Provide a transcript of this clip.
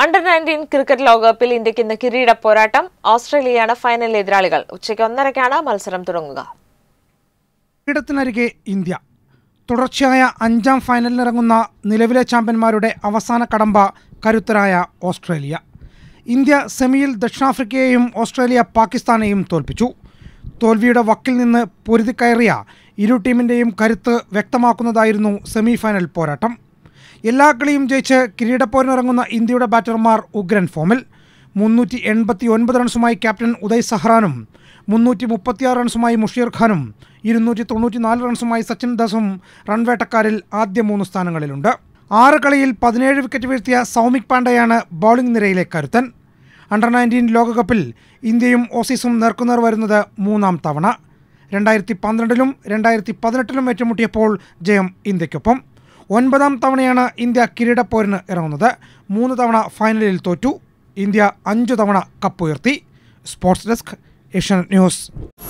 under nineteen cricket ലോകകപ്പിൽ ഇന്ത്യക്ക് ഇന്ന് കിരീട പോരാട്ടം ഓസ്ട്രേലിയയാണ് ഫൈനൽ എതിരാളികൾ ഉച്ചയ്ക്ക് ഒന്നരയ്ക്കാണ് മത്സരം തുടങ്ങുക കിരീടത്തിനരികെ ഇന്ത്യ തുടർച്ചയായ അഞ്ചാം ഫൈനലിനിറങ്ങുന്ന നിലവിലെ ചാമ്പ്യന്മാരുടെ അവസാന കടമ്പ കരുത്തരായ ഓസ്ട്രേലിയ ഇന്ത്യ സെമിയിൽ ദക്ഷിണാഫ്രിക്കയെയും ഓസ്ട്രേലിയ പാകിസ്ഥാനെയും തോൽപ്പിച്ചു തോൽവിയുടെ വക്കിൽ നിന്ന് പൊരുതിക്കയറിയ ഇരു ടീമിൻ്റെയും കരുത്ത് വ്യക്തമാക്കുന്നതായിരുന്നു സെമി ഫൈനൽ പോരാട്ടം എല്ലാ കളിയും ജയിച്ച് കിരീടപ്പോരിനിറങ്ങുന്ന ഇന്ത്യയുടെ ബാറ്റർമാർ ഉഗ്രൻ ഫോമിൽ മുന്നൂറ്റി എൺപത്തി ഒൻപത് റൺസുമായി ക്യാപ്റ്റൻ ഉദയ് സഹ്റാനും മുന്നൂറ്റി മുപ്പത്തിയാറ് റൺസുമായി മുഷീർ ഖാനും ഇരുന്നൂറ്റി തൊണ്ണൂറ്റിനാല് റൺസുമായി സച്ചിൻ ദാസും റൺവേട്ടക്കാരിൽ ആദ്യ മൂന്ന് സ്ഥാനങ്ങളിലുണ്ട് ആറ് കളിയിൽ പതിനേഴ് വിക്കറ്റ് വീഴ്ത്തിയ സൗമിക് പാണ്ഡെയാണ് ബൗളിംഗ് നിരയിലെ കരുത്തൻ അണ്ടർ നയൻറ്റീൻ ലോകകപ്പിൽ ഇന്ത്യയും ഓസീസും നേർക്കുനേർ വരുന്നത് മൂന്നാം തവണ രണ്ടായിരത്തി പന്ത്രണ്ടിലും രണ്ടായിരത്തി പതിനെട്ടിലും ഏറ്റുമുട്ടിയപ്പോൾ ജയം ഇന്ത്യക്കൊപ്പം ഒൻപതാം തവണയാണ് ഇന്ത്യ കിരീടപ്പോരിന് ഇറങ്ങുന്നത് മൂന്ന് തവണ ഫൈനലിൽ തോറ്റു ഇന്ത്യ അഞ്ചു തവണ കപ്പുയർത്തി സ്പോർട്സ് ഡെസ്ക് ഏഷ്യൻ ന്യൂസ്